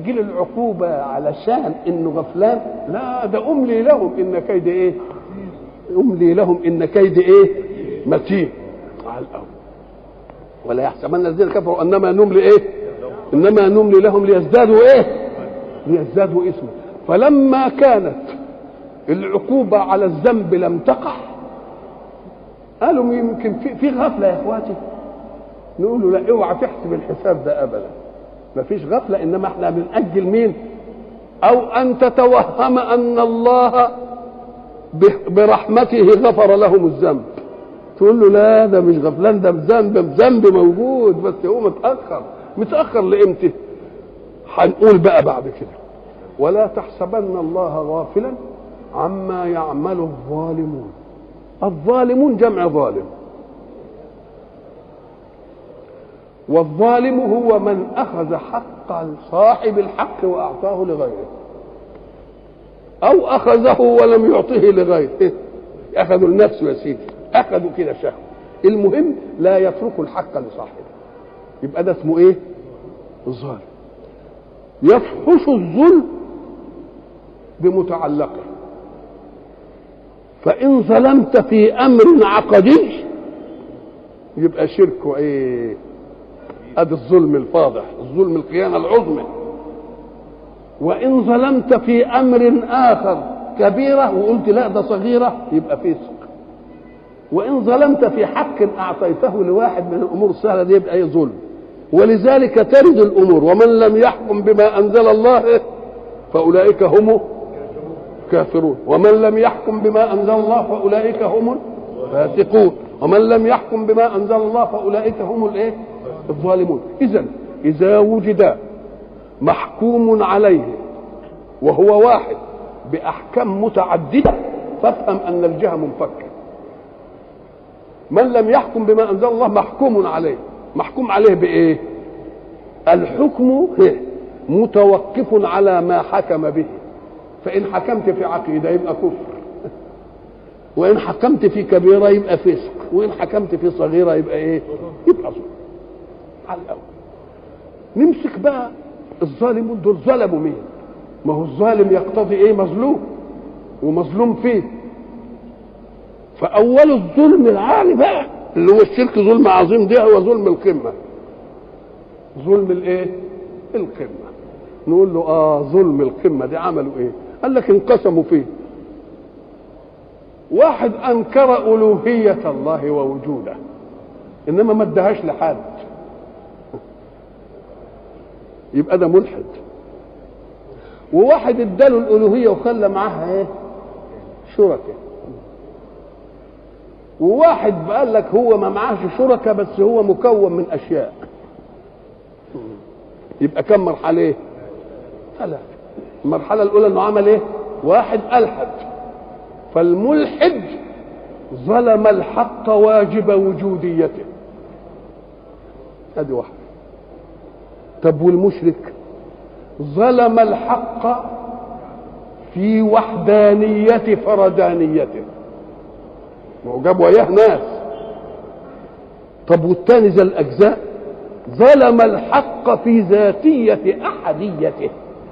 تأجيل العقوبة علشان إنه غفلان لا ده أملي لهم إن كيد إيه أملي لهم إن كيد إيه متين على الأول ولا يحسبن الذين كفروا انما نملي ايه انما نملي لهم ليزدادوا ايه ليزدادوا اثما فلما كانت العقوبة على الذنب لم تقع قالوا يمكن في, في غفلة يا اخواتي نقول له لا اوعى تحسب الحساب ده ابدا ما فيش غفلة انما احنا بنأجل مين او ان تتوهم ان الله برحمته غفر لهم الذنب تقول له لا ده مش غفلان ده بذنب بذنب موجود بس هو متاخر متاخر لامتى هنقول بقى بعد كده ولا تحسبن الله غافلا عما يعمل الظالمون الظالمون جمع ظالم والظالم هو من اخذ حق صاحب الحق واعطاه لغيره او اخذه ولم يعطه لغيره اخذوا لنفسه يا سيدي اخذوا كده شهوه المهم لا يتركوا الحق لصاحبه يبقى ده اسمه ايه الظالم يفحش الظلم بمتعلقه فان ظلمت في امر عقدي يبقى شركه ايه ادي الظلم الفاضح الظلم القيامه العظمى وان ظلمت في امر اخر كبيره وقلت لا ده صغيره يبقى فسق وان ظلمت في حق اعطيته لواحد من الامور السهله دي يبقى ايه ظلم ولذلك ترد الامور ومن لم يحكم بما انزل الله فاولئك هم كافرون ومن لم يحكم بما انزل الله فاولئك هم الفاسقون ومن لم يحكم بما انزل الله فاولئك هم الايه الظالمون اذا اذا وجد محكوم عليه وهو واحد باحكام متعدده فافهم ان الجهه منفكه من لم يحكم بما انزل الله محكوم عليه محكوم عليه بايه الحكم متوقف على ما حكم به فان حكمت في عقيده يبقى كفر وان حكمت في كبيره يبقى فسق وان حكمت في صغيره يبقى ايه يبقى ظلم على الاول نمسك بقى الظالمون دول ظلموا مين ما هو الظالم يقتضي ايه مظلوم ومظلوم فيه فاول الظلم العالي بقى اللي هو الشرك ظلم عظيم ده هو ظلم القمه ظلم الايه القمه نقول له اه ظلم القمه دي عملوا ايه قال لك انقسموا فيه واحد انكر الوهيه الله ووجوده انما ما ادهاش لحد يبقى ده ملحد وواحد اداله الالوهيه وخلى معاها ايه شركاء وواحد قال لك هو ما معاش شركاء بس هو مكون من اشياء يبقى كم مرحله ايه ثلاثه المرحله الاولى انه عمل ايه واحد الحد فالملحد ظلم الحق واجب وجوديته ادي واحده طب والمشرك ظلم الحق في وحدانية فردانيته ما هو جاب وياه ناس طب والتاني ذا الأجزاء ظلم الحق في ذاتية أحديته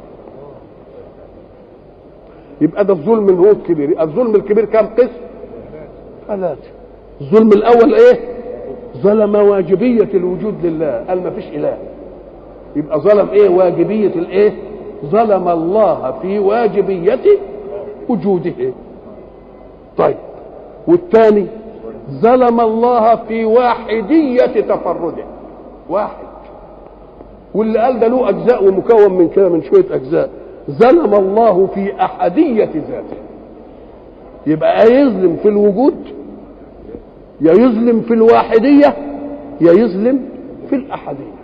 يبقى ده الظلم اللي هو الكبير الظلم الكبير كم قسم ثلاثة الظلم الأول إيه ظلم واجبية الوجود لله قال ما فيش إله يبقى ظلم ايه واجبية الايه ظلم الله في واجبية وجوده طيب والثاني ظلم الله في واحدية تفرده واحد واللي قال ده له اجزاء ومكون من كده من شوية اجزاء ظلم الله في احدية ذاته يبقى يظلم في الوجود يا يظلم في الواحدية يا يظلم في الأحدية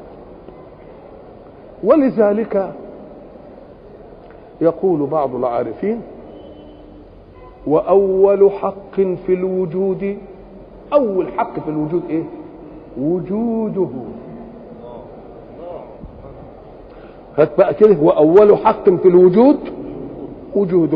ولذلك يقول بعض العارفين واول حق في الوجود اول حق في الوجود ايه وجوده هات بقى كده واول حق في الوجود وجوده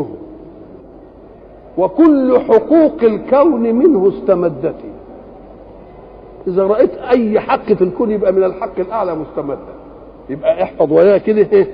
وكل حقوق الكون منه استمدت اذا رايت اي حق في الكون يبقى من الحق الاعلى مستمدا يبقى احفظ وياه كده ايه